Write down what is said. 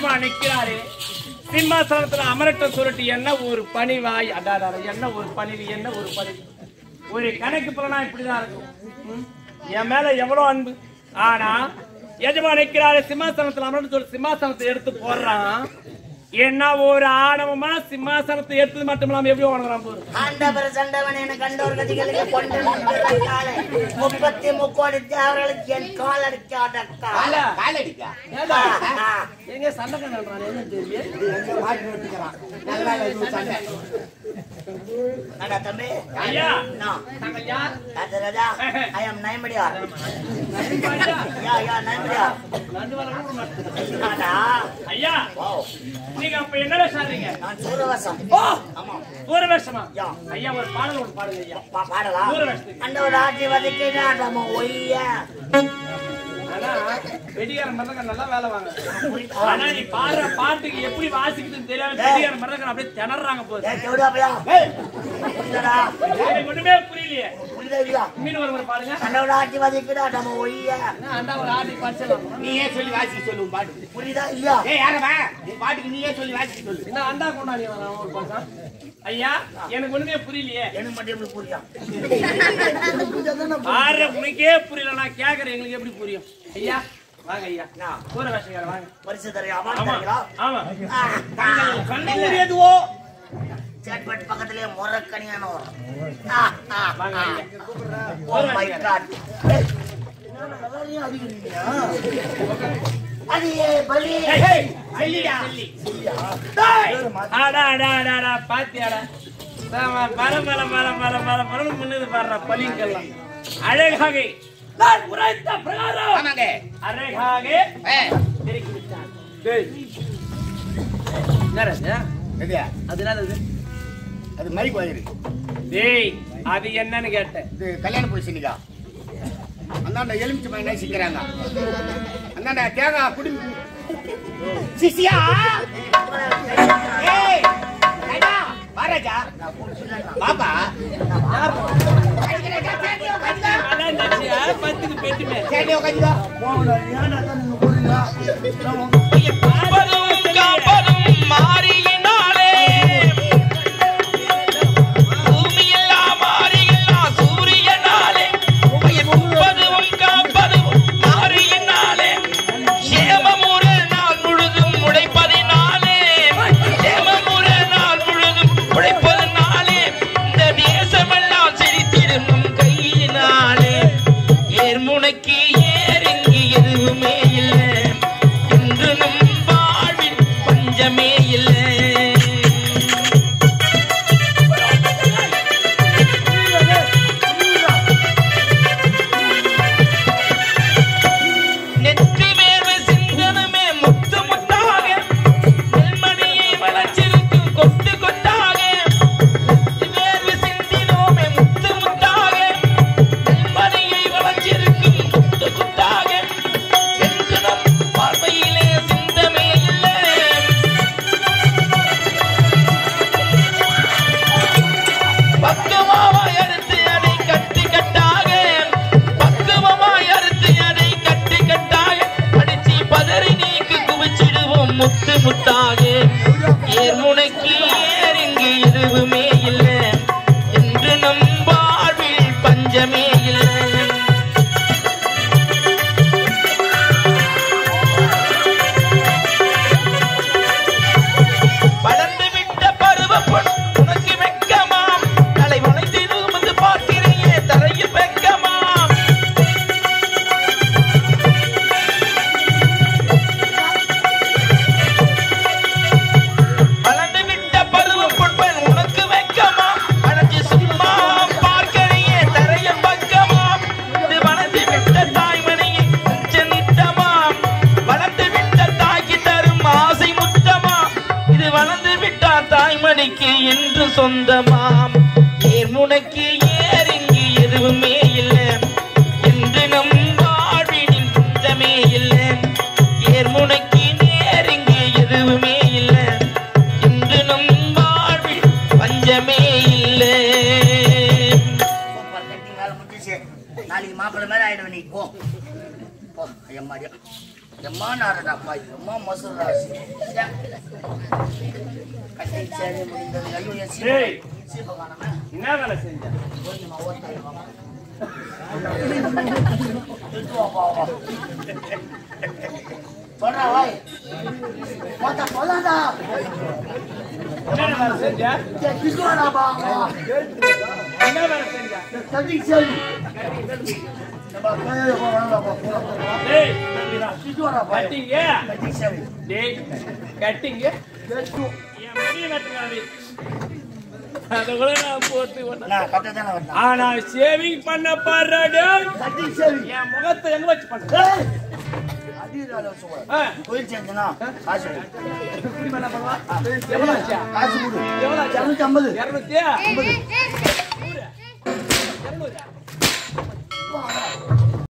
எஜமா நிக்கிறாரு சிம்மாசனத்துல அமரட்ட சுருட்டி என்ன ஒரு பணிவாய் அடாடா என்ன ஒரு பணிவு என்ன ஒரு பணிவு ஒரு கணக்கு பலனா இப்படிதான் இருக்கும் ம்? என் மேல எவ்வளவு அன்பு ஆனா எஜமா நிக்கிறாரு சிம்மாசனத்துல அமரட்ட சொல்லி சிம்மாசனத்தை எடுத்து போடுறான் என்ன ஒரு ஆணவமா சிம்மாசனத்தை எடுத்தது மட்டும் இல்லாம எப்படி உணர்றான் போரு ஆண்டவர் சண்டவன் என கண்டோர் கதிகளுக்கு கொண்டு நின்ற காலை முப்பத்தி முக்கோடி தேவர்களுக்கு என் கால் அடிக்காத கால காலடிக்கா ஏண்டா? எங்க சண்டை கண்டான் என்ன தெரியும் நல்லா இது சண்டை அடா தம்பி ஐயா நான் நாங்கள் யார் ராஜா ராஜா ஐ அம் நயம்படியார் யா யா நயம்படியார் நண்டு வரணும் விட மாட்டேன். அடா ஐயா ஓ நீங்க அப்ப என்ன வேஷம் ஆடுறீங்க நான் சூரவசம் ஓ ஆமா ஒரு வேஷமா யா. ஐயா ஒரு பாடல் ஒன்று பாடுங்க ஐயா பா பாடலாம் சூரவேஷத்துக்கு. அண்டவர் ஆட்சி வதக்கிதான் நம்ம ஒய்யா ஆனா வெடிகார மரதங்க நல்லா வேலை வாங்க ஆனா நீ பாடுற பாட்டுக்கு எப்படி வாசிக்குதுன்னு தெரியாம வெடிகார மரதங்க அப்படியே திணறாங்க போது ஏ கேவடா பையா புரியுதடா எனக்கு ஒண்ணுமே புரியலையே புரியுதா இல்லையா மீன் ஒரு முறை பாடுங்க அண்டவர் ஆட்சி வதக்கிதான் நம்ம ஒய்யா என்ன அண்டா ஒரு ஆடி படிச்சிடலாம் நீயே சொல்லி வாசிக்க சொல்லு உன் பாட்டுக்கு புரியுதா இல்லையா ஏய் யாரவா உன் பாட்டுக்கு நீயே சொல்லி வாசிக்க சொல்லு என்ன அண்டா கொண்டாடி வரான் ஒரு பக்கம் ஐயா எனக்கு ஒண்ணுமே புரியலையே எனக்கு மட்டும் எப்படி புரியும் பாரு உனக்கே புரியல நான் கேக்குறேன் எங்களுக்கு எப்படி புரியும் ஐயா வாங்க ஐயா கூற வேஷக்கார வாங்க பரிசு தரையா ஆமா அமர்ந்தாங்களா ஆமா கண்ணூர் எதுவோ சேட்பட் பக்கத்திலே முறக்கணியான வரும் ஆ, ஆ, வாங்க ஆ. ஐயா Oh my God. ஏய், அடியே பலி சொல்லிடா ஆடா ஆடா ஆடா ஆடா பாத்தியாடா ஆமா, பல பல பல பல பல பலன்னு முன்னுது பாடுற பலிங்கெல்லாம் அழகாக நான் உரைத்த பிரகாரம் ஆமாங்க அழகாக ஏய், திருக்கி விட்டான் டேய். என்னடா இது? எதுயா? அது என்னது அது மைக் வயிறு டேய் அது என்னன்னு கேட்டேன் இது கல்யாண பொசிஷனுக்கா அந்தாண்ட எலுமிச்சு பையனை சிக்கிறாங்க அந்தாண்ட தேங்காய் குடி சிசியா ஏய் ராஜா வா ராஜா பாப்பா அதான் நினைச்சியா? பத்துக்கு பெட்டு மேல. சரி உட்காந்துக்கோ காப்பதும் காப்பதும் மாறியினாலே பூமியெல்லாம் மாறியெல்லாம் சூரியனாலே முப்பதும் காப்பதும் மாறியினாலே சேமமுற நாள் முழுதும் உழைப்பதினாலே சேமமுற நாள் முழுதும் உழைப்பதினாலே இந்த தேசமெல்லாம் செழித்திடும் நம் கையினாலே ஏர்முனைக்கு ஏறிங்கு எதுவுமே இல்லை என்று நம் வாழ்வில் பஞ்சமே இல்லை நெற்றி வேர்வை சிந்தனமே முத்து முத்தாக நெல்மணியை வளர்ச்சிருக்கும் கொத்து கொத்தாக வேர்வை சிந்தினோமே முத்து முத்தாக நெல்மணியை வளர்ச்சிருக்கும் கொத்து கொத்தாக என்று நம் பார்வையிலே சிந்தமே இல்லை பக்குவமாய் அறுத்து அதை கட்டி கட்டாக பக்குவமாய் அறுத்து அதை கட்டி கட்டாக அடிச்சு பதறி நீக்கு குவிச்சிடுவோம் முத்து முத்தாக ஏர்முனைக்கு ஏர் இங்கு எதுவுமே இல்லை என்று நம் வாழ்வில் பஞ்சமே இல்லை வளர்ந்து விட்ட பருவ பொன் உனக்கு வெக்கமாம் தலை வளைந்து வந்து பார்க்கிறையே தரையில் வெக்கமாம் வளர்ந்து விட்ட பருவ பொன்பன் உனக்கு வெக்கமாம் வளைஞ்சு சும்மா பார்க்கிறையே தரையில் பக்கமாம் இது வளர்ந்து விட்ட தாய்மணியை நித்தமாம் வளர்ந்து விட்ட தாய்க்கு தரும் ஆசை முத்தமாம் இது வளர்ந்து விட்டார் தாய்மணிக்கு என்று சொந்தமாம் ஏர்முனைக்கு ஏறிங்கு எதுவுமே இல்லை என்று நம் வாழ்வினில் குந்தமே இல்லை ஏர்முனைக்கு நேரிங்கு எதுவுமே இல்லை என்று நம் வாழ்வில் பஞ்சமே இல்லை சூப்பர் கட்டி மேல முடிஞ்சிச்சு நாளைக்கு மாப்பிள்ளை மேல ஆயிடுவேன் நீ போ போ ஐயா மாடியா எம்மா நாரடாப்பா எம்மா மசூர் ராசி கட்டி சேரி முடிந்தது ஐயோ என் சீப்பை டேய் சீப்பை காணோமே. என்ன வேலை செஞ்ச கொஞ்சமா ஓட்டாய் வாங்க. எடுத்து வா, வா, வா. சொல்றா, வாய். போத்தா, போதாதா. என்ன வேலை செஞ்ச ஏய், கிசுவாடா, வா, வா. என்ன வேலை செஞ்ச ஏய், கட்டி சேரி. ஏப்பா, ஏய், வா, வா, வா, வா, வா, வா. டேய் கிசுவாடா, வாய். கட்டிங்க கட்டி சேரி. டேய் கட்டிங்க கேட்டு. என் முடிய வெட்டுறாரு அதை கூட நான் போட்டு விட்டேன். நான் கட்டத்தானே வரணும். ஆனா சேவிங் பண்ண பாடுறா டேய் கட்டி சேரி. என் முகத்தை எங்க வச்சு பண்ற ஏய், அடிக்கிறாளே சும்மா. ஆ, கோயில் சேர்ந்தனா காசு கொடு. இப்படி பண்ண பாருவா. எவ்வளவு ஆச்சா? காசு கொடு. எவ்வளவு ஆச்சா? இருநூத்தி ஐம்பது. இருநூத்தியா? நூறு. இருநூறா? வா, வா.